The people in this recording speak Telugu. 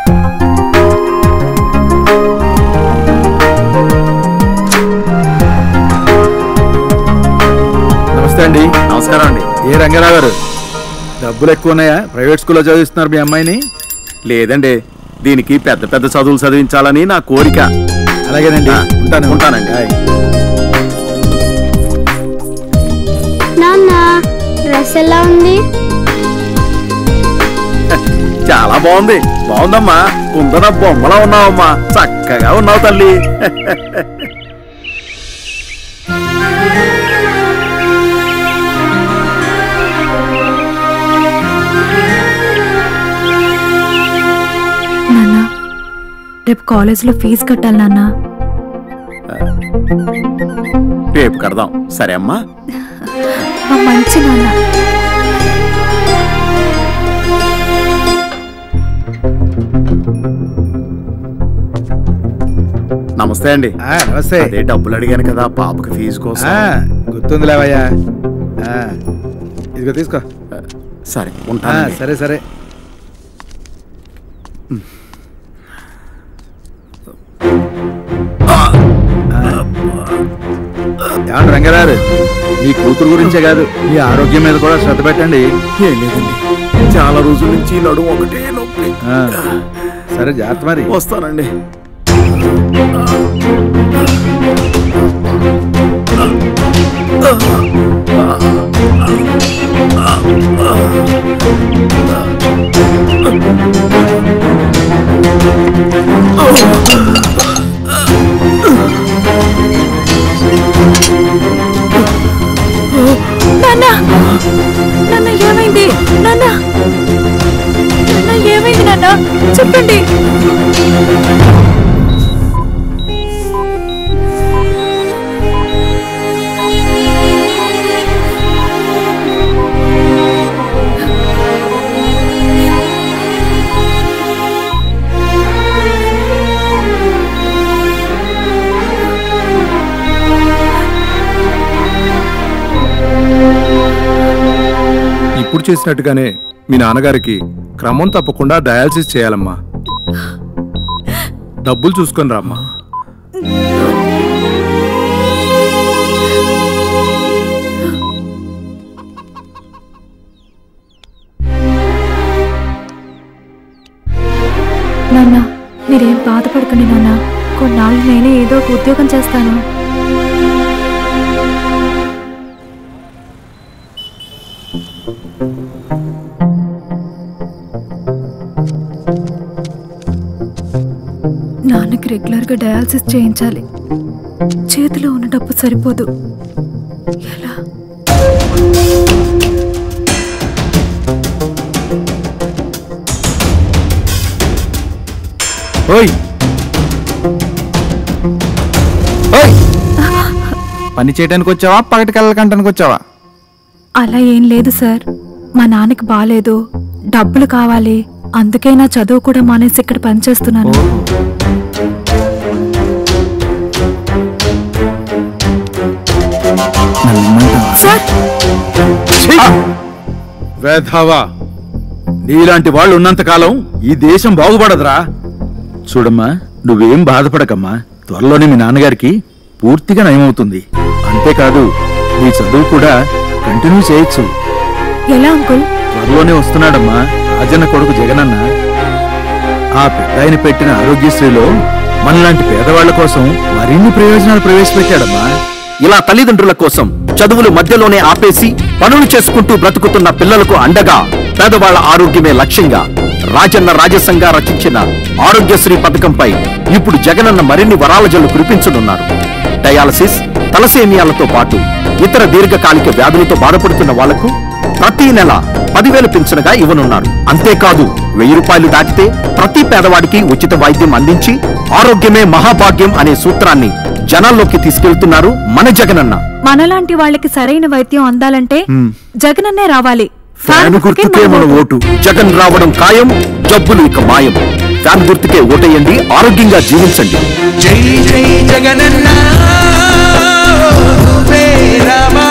నమస్తే అండి నమస్కారం అండి ఏ రంగారావు గారు డబ్బులు ఎక్కువ ఉన్నాయా ప్రైవేట్ స్కూల్లో చదివిస్తున్నారు మీ అమ్మాయిని లేదండి దీనికి పెద్ద పెద్ద చదువులు చదివించాలని నా కోరిక అలాగేనండి ఆ, ఉంటాను ఉంటానండి. హాయ్. నాన్న డ్రెస్ ఎలా ఉంది చాలా బాగుంది బాగుందమ్మా కుందన బొమ్మలా ఉన్నావమ్మా చక్కగా ఉన్నావు తల్లి నాన్న రేపు కాలేజీలో ఫీజు కట్టాలి నాన్న రేపు కడదాం సరే అమ్మా మా మంచి నాన్న నమస్తే అండి ఆ, నమస్తే అదే డబ్బులు అడిగాను కదా పాపకి ఫీజు కోసం ఆ, గుర్తుంది లేవయ్యా ఆ, ఇదిగో తీసుకో సరే ఆ, ఉంటాను సరే సరే ఏమండి రంగారావు మీ కూతురు గురించే కాదు మీ ఆరోగ్యం మీద కూడా శ్రద్ధ పెట్టండి ఏం లేదండి చాలా రోజుల నుంచి ఈ నడుము ఒకటే నొప్పి ఆ, సరే జాగ్రత్త మరి వస్తానండి నాన్న నాన్న ఏమైంది నాన్న నాన్న ఏమైంది నాన్న చెప్పండి ఇప్పుడు చేసినట్టుగానే మీ నాన్నగారికి క్రమం తప్పకుండా డయాలసిస్ చేయాలమ్మా డబ్బులు చూసుకొని రామ్మా నాన్న మీరేం బాధపడకండి నాన్న కొన్నాళ్ళు నేనే ఏదో ఒక ఉద్యోగం చేస్తాను నాన్నకి రెగ్యులర్గా డయాలసిస్ చేయించాలి చేతిలో ఉన్న డబ్బు సరిపోదు ఎలా ఓయ్ ఓయ్ పని చేయడానికి వచ్చావా పగటి కళ్ళకంటానికి వచ్చావా అలా ఏం లేదు సార్ మా నాన్నకి బాలేదు డబ్బులు కావాలి అందుకే నా చదువు కూడా మానేసి ఇక్కడ పనిచేస్తున్నాను సార్ వేధావా నీలాంటి వాళ్ళు ఉన్నంత కాలం ఈ దేశం బాగుపడదురా చూడమ్మా నువ్వేం బాధపడకమ్మా త్వరలోనే మీ నాన్నగారికి పూర్తిగా నయమవుతుంది అంతేకాదు నీ చదువు కూడా కంటిన్యూ చేయొచ్చు ఎలా అంకుల్ త్వరలోనే వస్తున్నాడమ్మా రాజన్న కొడుకు జగనన్న ఆ పెద్ద ఆయన పెట్టిన ఆరోగ్యశ్రీలో మనలాంటి పేదవాళ్ల కోసం మరిన్ని ప్రయోజనాలు ప్రవేశపెట్టాడమ్మా ఇలా తల్లిదండ్రుల కోసం చదువులు మధ్యలోనే ఆపేసి పనులు చేసుకుంటూ బ్రతుకుతున్న పిల్లలకు అండగా పేదవాళ్ల ఆరోగ్యమే లక్ష్యంగా రాజన్న రాజసంగా రచించిన ఆరోగ్యశ్రీ పథకంపై ఇప్పుడు జగనన్న మరిన్ని వరాల జల్లు కురిపించనున్నారు డయాలసిస్ తలసేమియాలతో పాటు ఇతర దీర్ఘకాలిక వ్యాధులతో బాధపడుతున్న వాళ్లకు ప్రతి నెల పదివేలు పింఛనగా ఇవ్వనున్నారు అంతేకాదు వెయ్యి రూపాయలు దాటితే ప్రతి పేదవాడికి ఉచిత వైద్యం అందించి ఆరోగ్యమే మహాభాగ్యం అనే సూత్రాన్ని జనాల్లోకి తీసుకెళ్తున్నారు మన జగనన్న మనలాంటి వాళ్ళకి సరైన వైద్యం అందాలంటే జగనన్నే రావాలి ఫ్యాన్ గుర్తుకే మన ఓటు జగన్ రావడం ఖాయం జబ్బులు ఇక మాయం ఫ్యాన్ గుర్తుకే ఓటేయండి ఆరోగ్యంగా జీవించండి జై జై జగనన్న వే రామ